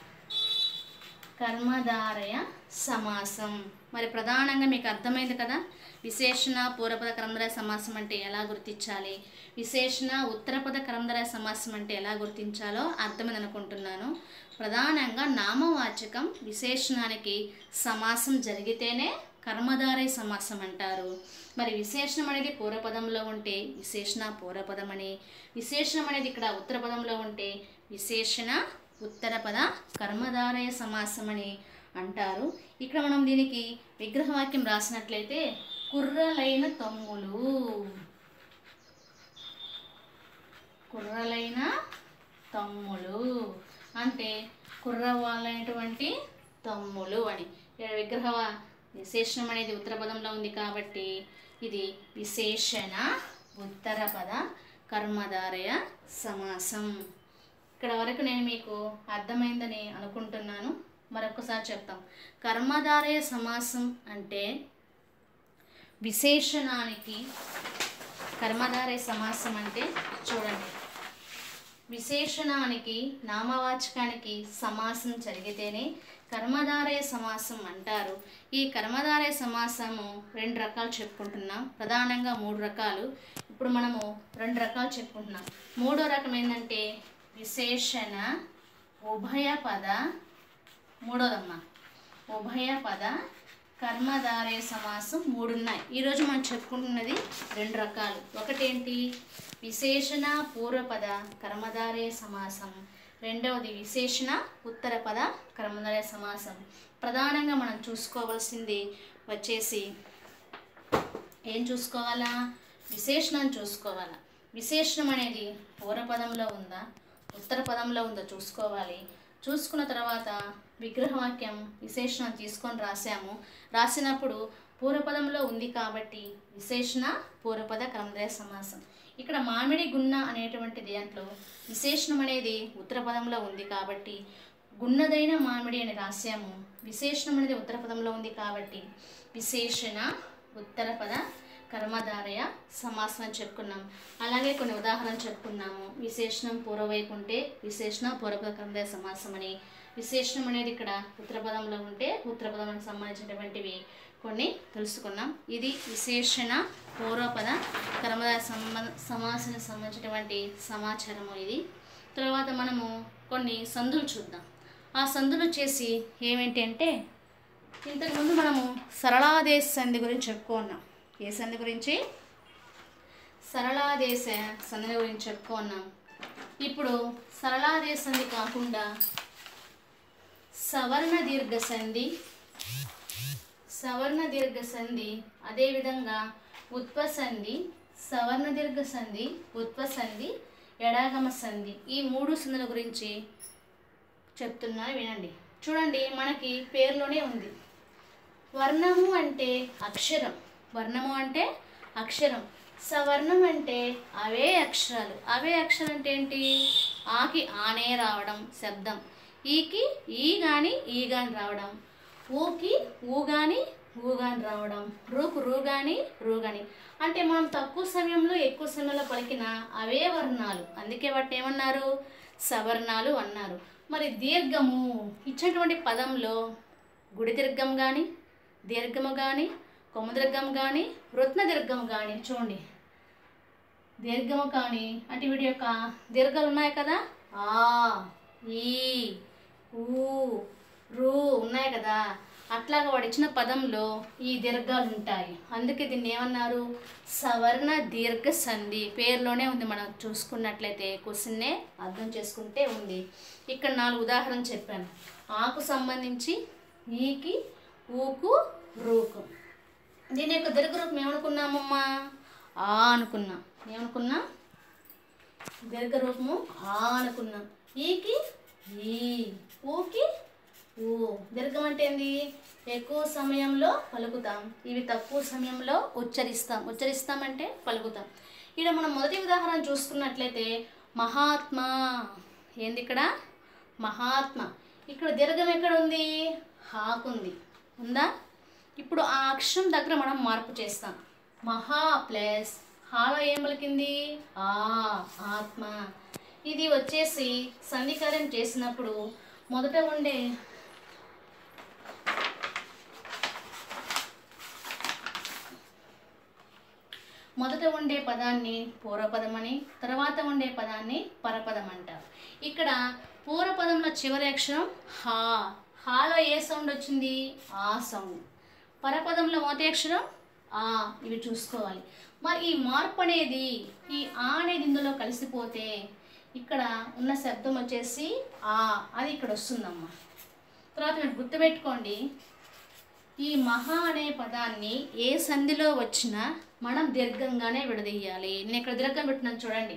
కర్మధారయ సమాసం మరి ప్రధానంగా మీకు అర్థమైంది కదా విశేషణ పూర్వపద కర్మధారయ సమాసం అంటే ఎలా గుర్తించాలి విశేషణ ఉత్తరపద కర్మధారయ సమాసం అంటే ఎలా గుర్తించాలో అర్థమైంది అనుకుంటున్నాను ప్రధానంగా నామవాచకం విశేషణానికి సమాసం జరిగితేనే కర్మధారయ సమాసం అంటారు మరి విశేషణం అనేది పూర్వపదంలో ఉంటే విశేషణ పూర్వపదం అని విశేషణం అనేది ఇక్కడ ఉత్తర పదంలో ఉంటే విశేషణ ఉత్తర పద కర్మధారయ సమాసం అని అంటారు ఇక్కడ మనం దీనికి విగ్రహవాక్యం రాసినట్లయితే కుర్రలైన తమ్ములు కుర్రలైన తమ్ములు అంటే కుర్రవాళ్ళైనటువంటి తమ్ములు అని ఇక్కడ విగ్రహ విశేషణం అనేది ఉత్తర పదంలో ఉంది కాబట్టి ఇది విశేషణ ఉత్తర పద కర్మధారయ సమాసం ఇక్కడ వరకు నేను మీకు అర్థమైందని అనుకుంటున్నాను మరొకసారి చెప్తాం కర్మధారయ సమాసం అంటే విశేషణానికి కర్మధారయ సమాసం అంటే చూడండి విశేషణానికి నామవాచకానికి సమాసం జరిగితేనే కర్మధారయ సమాసం అంటారు ఈ కర్మధారయ సమాసము రెండు రకాలు చెప్పుకుంటున్నాం ప్రధానంగా మూడు రకాలు ఇప్పుడు మనము రెండు రకాలు చెప్పుకుంటున్నాం మూడో రకం ఏంటంటే విశేషణ ఉభయ పద మూడోదమ్మా ఉభయ పద కర్మధారయ సమాసం మూడు ఉన్నాయి ఈరోజు మనం చెప్పుకుంటున్నది రెండు రకాలు ఒకటేంటి విశేషణ పూర్వపద కర్మధారయ సమాసం రెండవది విశేషణ ఉత్తర పద కర్మధారయ సమాసం ప్రధానంగా మనం చూసుకోవాల్సింది వచ్చేసి ఏం చూసుకోవాలా విశేషణం చూసుకోవాలా విశేషణం అనేది పూర్వపదంలో ఉందా ఉత్తర పదంలో ఉందో చూసుకోవాలి చూసుకున్న తర్వాత విగ్రహవాక్యం విశేషణం తీసుకొని రాసాము రాసినప్పుడు పూర్వపదంలో ఉంది కాబట్టి విశేషణ పూర్వపద క్రమదయ సమాసం ఇక్కడ మామిడి గున్న అనేటువంటి దాంట్లో విశేషణం అనేది ఉత్తర పదంలో ఉంది కాబట్టి గున్నదైన మామిడి అని రాసాము విశేషణం అనేది ఉత్తర పదంలో ఉంది కాబట్టి విశేషణ ఉత్తర పద కర్మధారయ సమాసం అని చెప్పుకున్నాం అలాగే కొన్ని ఉదాహరణలు చెప్పుకున్నాము విశేషణం పూర్వవైపు ఉంటే విశేషణ పూర్వపద కర్మధారయ సమాసం అని విశేషణం అనేది ఇక్కడ ఉత్తర పదంలో ఉంటే ఉత్తర పదానికి సంబంధించినటువంటివి కొన్ని తెలుసుకున్నాం ఇది విశేషణ పూర్వపద కర్మధార సంబ సమాసానికి సంబంధించినటువంటి సమాచారము ఇది తర్వాత మనము కొన్ని సందులు చూద్దాం ఆ సందులు వచ్చేసి ఏమిటి అంటే ఇంతకుముందు మనము సరళాదేశ సంధి గురించి చెప్పుకున్నాం ఏ సంధి గురించి సరళాదేశ సంధి గురించి చెప్పుకున్నాం ఇప్పుడు సరళాదేశ సంధి కాకుండా సవర్ణ దీర్ఘ సంధి సవర్ణ దీర్ఘ సంధి అదేవిధంగా ఉత్పసంధి సవర్ణ దీర్ఘ సంధి ఉత్పసంధి ఎడాగమ సంధి ఈ మూడు సంధుల గురించి చెప్తున్నాను వినండి చూడండి మనకి పేరులోనే ఉంది వర్ణము అంటే అక్షరం వర్ణము అంటే అక్షరం సవర్ణం అంటే అవే అక్షరాలు అవే అక్షరం అంటే ఏంటి ఆకి ఆనే రావడం శబ్దం ఈకి ఈ గాని ఈ గాని రావడం ఊకి ఊ గాని ఊ గాని రావడం రూకు రూ గాని రూ గాని అంటే మనం తక్కువ సమయంలో ఎక్కువ సమయంలో పలికిన అవే వర్ణాలు అందుకే వాటిని ఏమన్నారు సవర్ణాలు అన్నారు మరి దీర్ఘము ఇచ్చినటువంటి పదంలో గుడి దీర్ఘం కానీ దీర్ఘము కానీ కొమ్మ దీర్ఘం కానీ వృత్న దీర్ఘం కానీ చూడండి దీర్ఘము కానీ అంటే వీటి యొక్క దీర్ఘాలు ఉన్నాయి కదా ఆ ఈ ఊ రు ఉన్నాయి కదా అట్లాగా వాడు ఇచ్చిన పదంలో ఈ దీర్ఘాలు ఉంటాయి అందుకే దీన్ని ఏమన్నారు సవర్ణ దీర్ఘ సంధి పేరులోనే ఉంది మనం చూసుకున్నట్లయితే క్వశ్చన్నే అర్థం చేసుకుంటే ఉంది ఇక్కడ నాలుగు ఉదాహరణ చెప్పాను ఆకు సంబంధించి ఈకి ఊకు రూకు దీని యొక్క దీర్ఘ రూపం ఏమనుకున్నామమ్మా ఆ అనుకున్నాం ఏమనుకున్నాం దీర్ఘ రూపము ఆ అనుకున్నాం ఈకి ఈ ఊకి ఊ దీర్ఘం అంటే ఏంది ఎక్కువ సమయంలో పలుకుతాం ఇవి తక్కువ సమయంలో ఉచ్చరిస్తాం ఉచ్చరిస్తామంటే పలుకుతాం ఇక్కడ మనం మొదటి ఉదాహరణ చూసుకున్నట్లయితే మహాత్మా ఏంది ఇక్కడ మహాత్మ ఇక్కడ దీర్ఘం ఎక్కడ ఉంది హాకుంది ఉందా ఇప్పుడు ఆ అక్షరం దగ్గర మనం మార్పు చేస్తాం మహా ప్లస్ హాలో ఏం పలికింది ఆ ఆత్మ ఇది వచ్చేసి సంధికార్యం చేసినప్పుడు మొదట ఉండే మొదట ఉండే పదాన్ని పూర్వపదం అని తర్వాత ఉండే పదాన్ని పరపదం అంటారు ఇక్కడ పూర్వపదంలో చివరి అక్షరం హా హాలో ఏ సౌండ్ వచ్చింది ఆ సౌండ్ పరపదంలో మొదటి అక్షరం ఆ ఇవి చూసుకోవాలి మరి ఈ మార్పు అనేది ఈ ఆ అనేది ఇందులో కలిసిపోతే ఇక్కడ ఉన్న శబ్దం వచ్చేసి ఆ అది ఇక్కడ వస్తుందమ్మా తర్వాత మీరు గుర్తుపెట్టుకోండి ఈ మహా అనే పదాన్ని ఏ సంధిలో వచ్చినా మనం దీర్ఘంగానే విడదీయాలి నేను ఇక్కడ దీర్ఘం పెట్టినాను చూడండి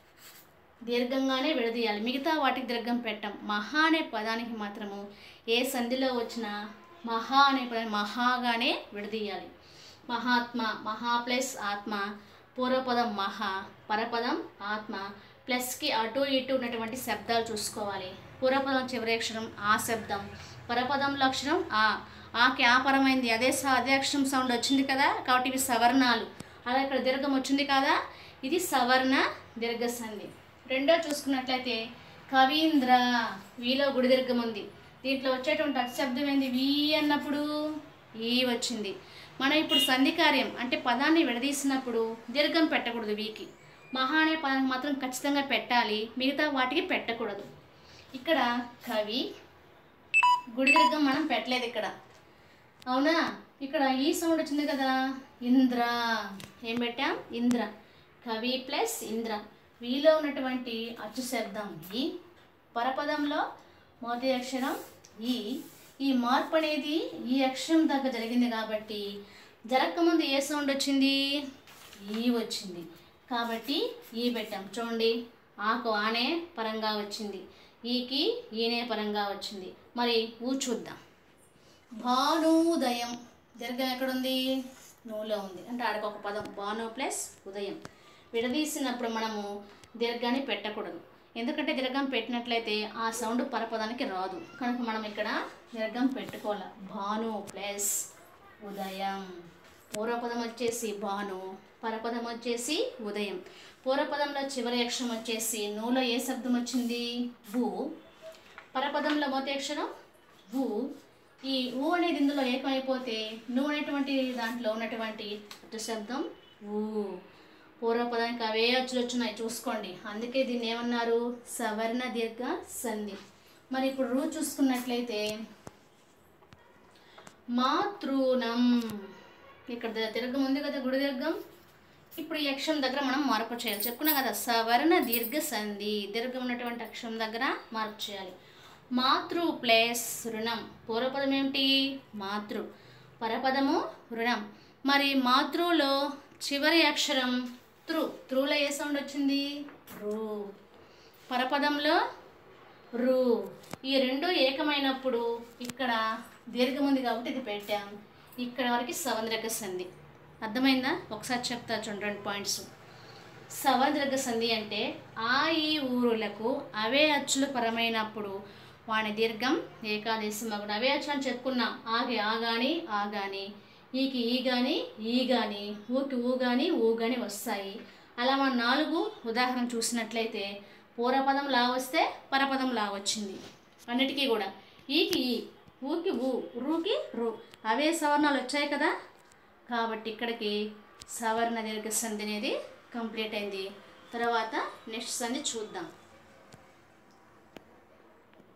దీర్ఘంగానే విడదీయాలి మిగతా వాటికి దీర్ఘం పెట్టం మహా అనే పదానికి మాత్రము ఏ సంధిలో వచ్చినా మహా అనే పదాన్ని మహాగానే విడదీయాలి మహాత్మ మహా ప్లస్ ఆత్మ పూర్వపదం మహా పరపదం ఆత్మ ప్లస్కి అటు ఇటు ఉన్నటువంటి శబ్దాలు చూసుకోవాలి పూర్వపదం చివరి అక్షరం ఆ శబ్దం పరపదంలో అక్షరం ఆ ఆకి ఆపరమైంది అదే స- అదే అక్షరం సౌండ్ వచ్చింది కదా కాబట్టి ఇవి సవర్ణాలు అలా ఇక్కడ దీర్ఘం వచ్చింది కదా ఇది సవర్ణ దీర్ఘ సంధి రెండో చూసుకున్నట్లయితే కవీంద్ర వీలో గుడి దీర్ఘం ఉంది దీంట్లో వచ్చేటువంటి అక్ష శబ్దం ఏంది వీ అన్నప్పుడు ఈ వచ్చింది మనం ఇప్పుడు సంధి కార్యం అంటే పదాన్ని విడదీసినప్పుడు దీర్ఘం పెట్టకూడదు వీకి మహా అనే పదానికి మాత్రం ఖచ్చితంగా పెట్టాలి మిగతా వాటికి పెట్టకూడదు ఇక్కడ కవి గుడి దీర్ఘం మనం పెట్టలేదు ఇక్కడ అవునా ఇక్కడ ఈ సౌండ్ వచ్చింది కదా ఇంద్ర ఏం పెట్టాం ఇంద్ర కవి ప్లస్ ఇంద్ర వీలో ఉన్నటువంటి అచ్చు శబ్దం ఈ పరపదంలో మొదటి అక్షరం ఈ ఈ మార్పు అనేది ఈ అక్షరం దగ్గర జరిగింది కాబట్టి జరగకముందు ఏ సౌండ్ వచ్చింది ఈ వచ్చింది కాబట్టి ఈ పెట్టాం చూడండి ఆకు ఆనే పరంగా వచ్చింది ఈకి ఈనే పరంగా వచ్చింది మరి ఊ చూద్దాం భానుదయం దీర్ఘం ఎక్కడుంది నూలో ఉంది అంటే ఆడకు ఒక పదం భాను ప్లస్ ఉదయం విడదీసినప్పుడు మనము దీర్ఘాన్ని పెట్టకూడదు ఎందుకంటే దీర్ఘం పెట్టినట్లయితే ఆ సౌండ్ పరపదానికి రాదు కనుక మనం ఇక్కడ దీర్ఘం పెట్టుకోవాలి భాను ప్లస్ ఉదయం పూర్వపదం వచ్చేసి భాను పరపదం వచ్చేసి ఉదయం పూర్వపదంలో చివరి అక్షరం వచ్చేసి నూలో ఏ శబ్దం వచ్చింది భూ పరపదంలో మొదటి అక్షరం ఊ ఈ ఊ అనేది ఇందులో ఏకమైపోతే నువ్వు అనేటువంటి దాంట్లో ఉన్నటువంటి అచ్చు శబ్దం ఊ పూర్వపదానికి అవే అచ్చులు వచ్చినాయి చూసుకోండి అందుకే దీన్ని ఏమన్నారు సవర్ణ దీర్ఘ సంధి మరి ఇప్పుడు రూ చూసుకున్నట్లయితే మాతృనం ఇక్కడ ద- దీర్ఘం ఉంది కదా గుడి దీర్ఘం ఇప్పుడు ఈ అక్షరం దగ్గర మనం మార్పు చేయాలి చెప్పుకున్నాం కదా సవర్ణ దీర్ఘ సంధి దీర్ఘం ఉన్నటువంటి అక్షరం దగ్గర మార్పు చేయాలి మాతృ ప్లస్ రుణం పూర్వపదం ఏమిటి మాతృ పరపదము రుణం మరి మాతృలో చివరి అక్షరం త్రు త్రులో ఏ సౌండ్ వచ్చింది రూ పరపదంలో రు ఈ రెండు ఏకమైనప్పుడు ఇక్కడ దీర్ఘం ఉంది కాబట్టి ఇది పెట్టాం ఇక్కడ వరకు సవంద్రక సంధి అర్థమైందా ఒకసారి చెప్తా చూడండి రెండు పాయింట్స్ సవంద్రక సంధి అంటే ఆ ఈ ఊరులకు అవే అచ్చులు పరమైనప్పుడు వాని దీర్ఘం ఏకాదశి మగుడు అవే అచ్చులు అని చెప్పుకున్నాం ఆగి ఆ గాని ఆ గాని ఈకి ఈ గాని ఈ గాని ఊకి ఊ గాని ఊ గాని వస్తాయి అలా మనం నాలుగు ఉదాహరణ చూసినట్లయితే పూర్వపదం లా వస్తే పరపదం లా వచ్చింది అన్నిటికీ కూడా ఈకి ఈ ఊకి ఊ రూకి రు అవే సవర్ణాలు వచ్చాయి కదా కాబట్టి ఇక్కడికి సవర్ణ దీర్ఘ సంధి అనేది కంప్లీట్ అయింది తర్వాత నెక్స్ట్ సంధి చూద్దాం